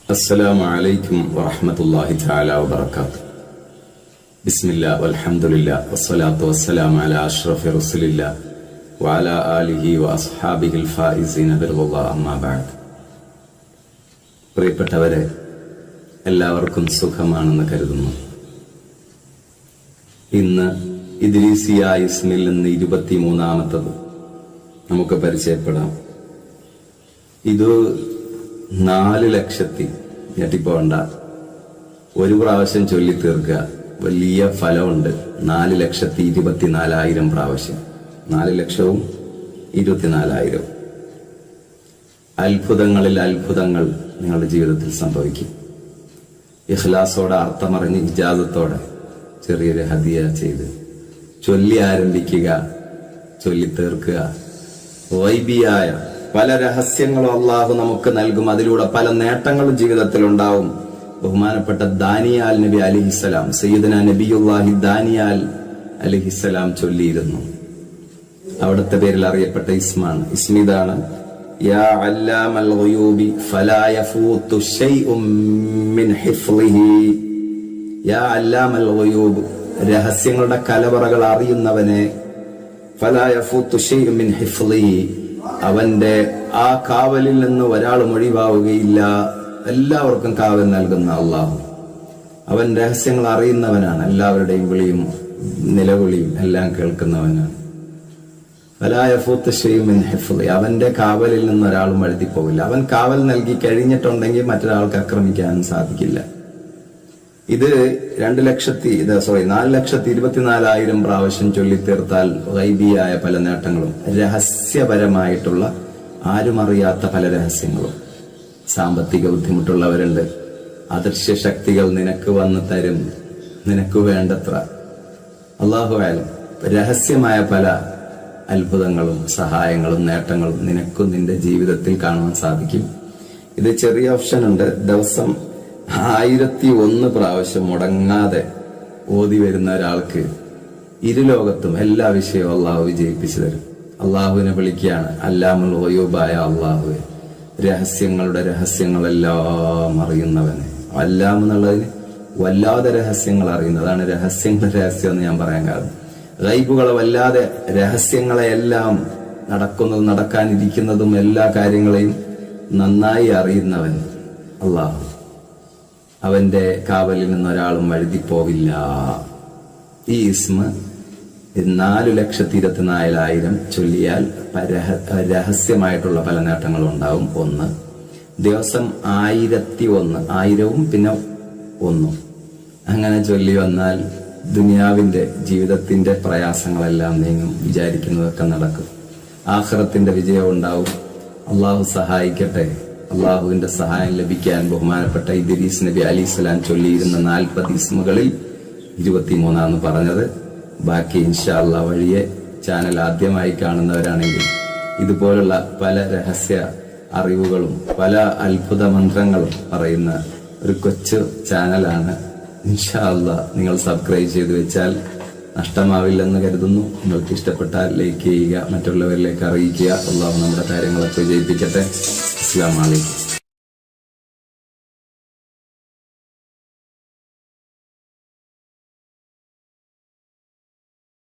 السلام عليكم ورحمة الله تعالى وبركاته بسم الله والحمد لله والصلاة والسلام على أشرف رسول الله وعلى آله وأصحابه الفائزين برضا الله أما بعد പ്രിയപ്പെട്ടവരെ എല്ലാവർക്കും സുഖമാണെന്ന് കരുതുന്നു ഇന്ന് ഇദ്രീസിയ ഇസ്മിൽ നിന്ന് ഇരുപത്തിമൂന്നാമത്തത് നമുക്ക് പരിചയപ്പെടാം ഇത് നാല് ലക്ഷത്തി ഞെട്ടിപ്പോണ്ട ഒരു പ്രാവശ്യം ചൊല്ലി തീർക്കുക വലിയ ഫലമുണ്ട് നാല് ലക്ഷത്തി ഇരുപത്തിനാലായിരം പ്രാവശ്യം നാല് ലക്ഷവും ഇരുപത്തിനാലായിരം അത്ഭുതങ്ങളിൽ അത്ഭുതങ്ങൾ നിങ്ങളുടെ ജീവിതത്തിൽ സംഭവിക്കും ഇഖ്ലാസോടെ അർത്ഥമറിഞ്ഞ് ഇജാദത്തോടെ ചെറിയൊരു ഹദിയ ചെയ്ത് ചൊല്ലി ആരംഭിക്കുക ചൊല്ലി തീർക്കുക വൈബിയായ പല രഹസ്യങ്ങളും അള്ളാഹു നമുക്ക് നൽകും അതിലൂടെ പല നേട്ടങ്ങളും ജീവിതത്തിൽ ഉണ്ടാവും ബഹുമാനപ്പെട്ട ദാനിയാൽ നബി അലിഹിസലാം സയ്യിദന നബിയുല്ലാഹി ദാനിയാൽ അലിഹിസലാം ചൊല്ലിയിരുന്നു അവിടുത്തെ പേരിൽ അറിയപ്പെട്ട ഇസ്മാണ് ഇസ്മിതാണ് യാ അല്ലാമൽ ഗുയൂബി ഫലാ യഫൂതു ശൈഉം മിൻ ഹിഫ്ളിഹി യാ അല്ലാമൽ ഗുയൂബ് രഹസ്യങ്ങളുടെ കലവറകൾ അറിയുന്നവനെ ഫലാ യഫൂതു ശൈഉം മിൻ ഹിഫ്ളിഹി അവന്റെ ആ കാവലിൽ നിന്ന് ഒരാളും ഒഴിവാവുകയില്ല എല്ലാവർക്കും കാവൽ നൽകുന്ന അള്ളാഹു അവൻ രഹസ്യങ്ങൾ അറിയുന്നവനാണ് എല്ലാവരുടെയും വിളിയും നിലവിളിയും എല്ലാം കേൾക്കുന്നവനാണ് അവന്റെ കാവലിൽ നിന്ന് ഒരാളും വഴുതി പോകില്ല അവൻ കാവൽ നൽകി കഴിഞ്ഞിട്ടുണ്ടെങ്കിൽ മറ്റൊരാൾക്ക് ആക്രമിക്കാനും സാധിക്കില്ല ഇത് രണ്ട് ലക്ഷത്തി ഇത് സോറി നാല് ലക്ഷത്തി ഇരുപത്തിനാലായിരം പ്രാവശ്യം ചൊല്ലിത്തീർത്താൽ വൈബിയായ പല നേട്ടങ്ങളും രഹസ്യപരമായിട്ടുള്ള ആരും അറിയാത്ത പല രഹസ്യങ്ങളും സാമ്പത്തിക ബുദ്ധിമുട്ടുള്ളവരുണ്ട് അദൃശ്യ ശക്തികൾ നിനക്ക് വന്ന് തരും നിനക്ക് വേണ്ടത്ര അള്ളാഹു ആയാലും രഹസ്യമായ പല അത്ഭുതങ്ങളും സഹായങ്ങളും നേട്ടങ്ങളും നിനക്കും നിന്റെ ജീവിതത്തിൽ കാണാൻ സാധിക്കും ഇത് ചെറിയ ഓപ്ഷൻ ഉണ്ട് ദിവസം ആയിരത്തി ഒന്ന് പ്രാവശ്യം മുടങ്ങാതെ ഓതി വരുന്ന ഒരാൾക്ക് ഇരുലോകത്തും എല്ലാ വിഷയവും അള്ളാഹു വിജയിപ്പിച്ചു തരും അള്ളാഹുവിനെ വിളിക്കുകയാണ് അല്ലാമുൽ ഒയൂബായ അള്ളാഹുവെ രഹസ്യങ്ങളുടെ രഹസ്യങ്ങളെല്ലാം അറിയുന്നവനെ അല്ലാം എന്നുള്ളതിന് വല്ലാതെ രഹസ്യങ്ങൾ അറിയുന്നതാണ് രഹസ്യങ്ങളുടെ രഹസ്യം എന്ന് ഞാൻ പറയാൻ കാരണം ഗൈബുകളെ വല്ലാതെ രഹസ്യങ്ങളെയെല്ലാം നടക്കുന്നതും നടക്കാനിരിക്കുന്നതും എല്ലാ കാര്യങ്ങളെയും നന്നായി അറിയുന്നവൻ അള്ളാഹു അവന്റെ കാവലിൽ നിന്ന് ഒരാളും വഴുതിപ്പോവില്ല ഈ ഇസ്മ നാലു ലക്ഷത്തി ഇരുപത്തിനാലായിരം ചൊല്ലിയാൽ രഹസ്യമായിട്ടുള്ള പല നേട്ടങ്ങളും ഉണ്ടാവും ഒന്ന് ദിവസം ആയിരത്തി ഒന്ന് ആയിരവും പിന്നെ ഒന്നും അങ്ങനെ ചൊല്ലി വന്നാൽ ദുനിയാവിന്റെ ജീവിതത്തിന്റെ പ്രയാസങ്ങളെല്ലാം നീങ്ങും വിചാരിക്കുന്നതൊക്കെ നടക്കും ആഹ്റത്തിന്റെ വിജയം ഉണ്ടാവും അള്ളാഹു സഹായിക്കട്ടെ അള്ളാഹുവിന്റെ സഹായം ലഭിക്കാൻ ബഹുമാനപ്പെട്ട ഇദ്രീസ് നബി അലി സ്വലാം ചൊല്ലിയിരുന്ന നാൽപ്പത് ഇസ്മുകളിൽ ഇരുപത്തിമൂന്നാന്ന് പറഞ്ഞത് ബാക്കി ഇൻഷാല്ല വഴിയെ ചാനൽ ആദ്യമായി കാണുന്നവരാണെങ്കിൽ ഇതുപോലുള്ള പല രഹസ്യ അറിവുകളും പല അത്ഭുത മന്ത്രങ്ങളും പറയുന്ന ഒരു കൊച്ചു ചാനലാണ് ഇൻഷാല്ല നിങ്ങൾ സബ്സ്ക്രൈബ് ചെയ്ത് വെച്ചാൽ നഷ്ടമാവില്ലെന്ന് കരുതുന്നു നിങ്ങൾക്ക് ഇഷ്ടപ്പെട്ടാൽ ലൈക്ക് ചെയ്യുക മറ്റുള്ളവരിലേക്ക് അറിയിക്കുക അള്ളാഹു നമ്മുടെ കാര്യങ്ങളൊക്കെ വിജയിപ്പിക്കട്ടെ അസ്സാം വലൈക്കും